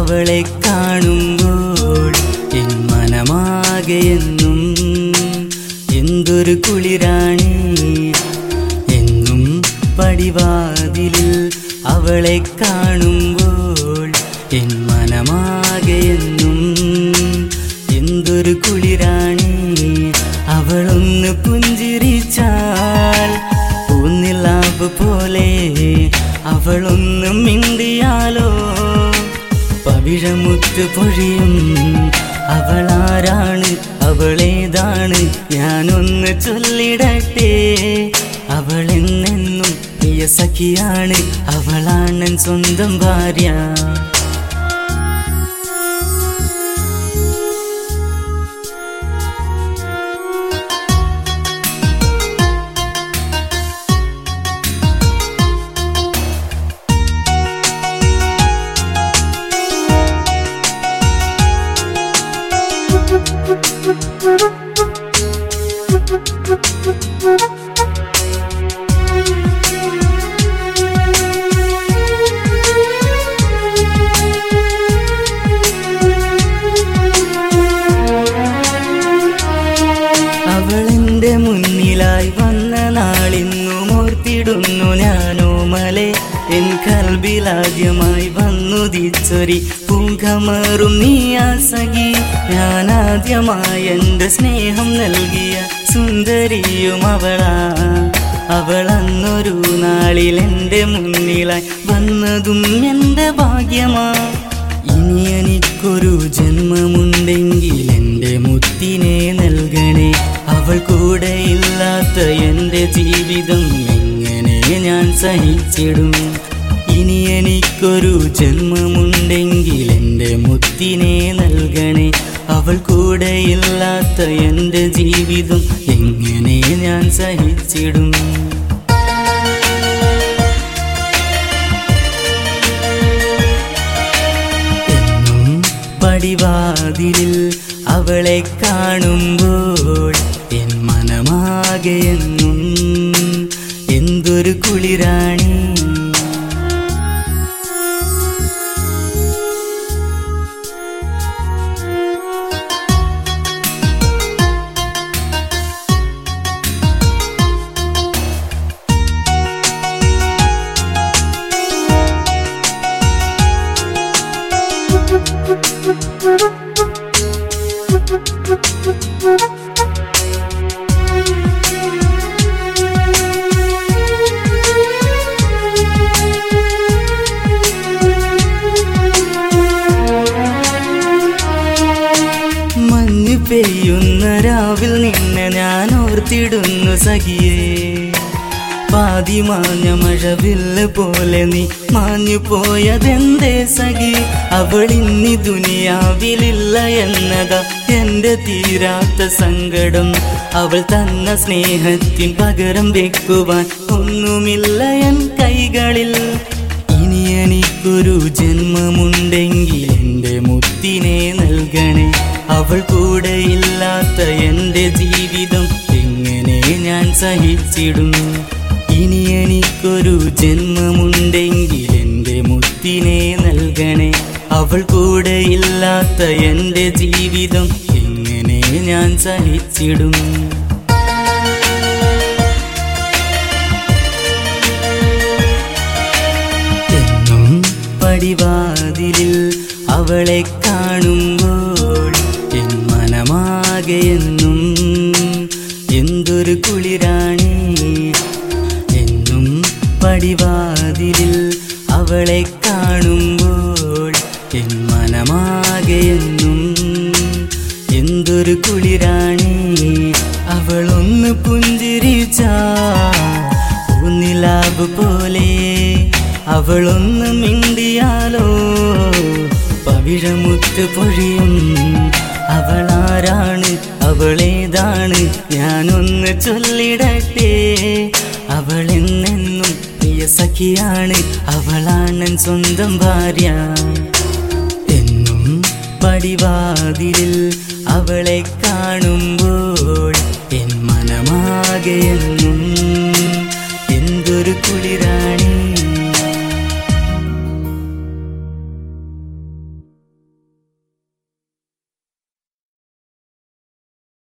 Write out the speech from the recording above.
അവളെ കാണുമ്പോൾ എൻ മനമാകെ എന്നും എന്തൊരു കുളിരാണി എന്നും പടിവാതിലിൽ അവളെ കാണുമ്പോൾ എൻ മനമാകെ എന്നും എന്തൊരു കുളിരാണി അവളൊന്ന് പുഞ്ചിരിച്ചാൽ പൂന്നിലാവ് പോലെ അവളൊന്ന് മിണ്ടിയാലോ പവിഴമുത്ത് പൊഴിയും അവളാരാണ് അവളേതാണ് ഞാനൊന്ന് ചൊല്ലിടട്ടെ അവളെന്നെന്നും പ്രിയ സഖിയാണ് അവളാണൻ സ്വന്തം ഭാര്യ അവളെന്റെ മുന്നിലായി വന്ന നാളിന്നും ഓർത്തിടുന്നു ഞാനോ മലെ എൻ കൽബിലാദ്യമായി വന്നുദിച്ചൊരി പൂങ്കമറും നീ ആസകി ഞാൻ ആദ്യമായി എൻ്റെ സ്നേഹം നൽകിയ സുന്ദരിയും അവളാ അവളന്നൊരു നാളിൽ എൻ്റെ മുന്നിലായി വന്നതും എൻ്റെ ഭാഗ്യമാ ഇനി എനിക്കൊരു ജന്മമുണ്ടെങ്കിൽ എൻ്റെ മുത്തിനെ നൽകണേ അവൾ കൂടെ ഇല്ലാത്ത എൻ്റെ ജീവിതം എങ്ങനെ ഞാൻ സഹിച്ചിടും ഇനി എനിക്കൊരു ജന്മമുണ്ടെങ്കിൽ എൻ്റെ മുത്തിനെ നൽകണേ അവൾ കൂടെ ഇല്ലാത്ത എൻ്റെ ജീവിതം എങ്ങനെ ഞാൻ സഹിച്ചിടും എന്നും പടിവാതിലിൽ അവളെ കാണുമ്പോൾ എൻ മനമാകെ എന്നും എന്തൊരു കുളിരാണി മഞ്ഞ് പെയ്യുന്ന രാവിൽ നിന്നെ ഞാൻ ഓർത്തിടുന്നു സഖിയേ പാതി മാഞ്ഞ മഴവില്ല് പോലെ നീ മാഞ്ഞു പോയതെന്തേ സഖി അവളിന്നി ദുനിയാവിലില്ല എന്നതാ എന്റെ തീരാത്ത സങ്കടം അവൾ തന്ന സ്നേഹത്തിൻ പകരം വെക്കുവാൻ ഒന്നുമില്ല എൻ കൈകളിൽ ഇനി എനിക്കൊരു ജന്മമുണ്ടെങ്കിൽ എൻ്റെ മുത്തിനെ നൽകണേ അവൾ കൂടെ ഇല്ലാത്ത എൻ്റെ ജീവിതം എങ്ങനെ ഞാൻ സഹിച്ചിടും ഇനി എനിക്കൊരു ജന്മമുണ്ടെങ്കിൽ എൻ്റെ മുത്തിനെ നൽകണേ അവൾ കൂടെ ഇല്ലാത്ത എൻ്റെ ജീവിതം എങ്ങനെ ഞാൻ സഹിച്ചിടും എന്നും പടിവാതിലിൽ അവളെ കാണുമ്പോൾ എൻ മനമാകെ എന്നും എന്തൊരു കുളിരാണി എന്നും പടിവാതിലിൽ അവളെ കാണുമ്പോൾ എൻ മനമാകെ എന്നും എന്തൊരു കുളിരാണി അവളൊന്ന് പുഞ്ചിരിച്ച പൂനിലാവ് പോലെ അവളൊന്ന് മിണ്ടിയാലോ പവിഴമുത്ത് പൊഴിയും അവളാരാണ് അവളേതാണ് ഞാനൊന്ന് ചൊല്ലിടട്ടെ അവളെന്നെന്നും പ്രിയ സഖിയാണ് അവളാണൻ സ്വന്തം ഭാര്യ എന്നും പടിവാതിലിൽ അവളെ കാണുമ്പോൾ എൻ മനമാകെ എന്നും എന്തൊരു കുളിരാണ്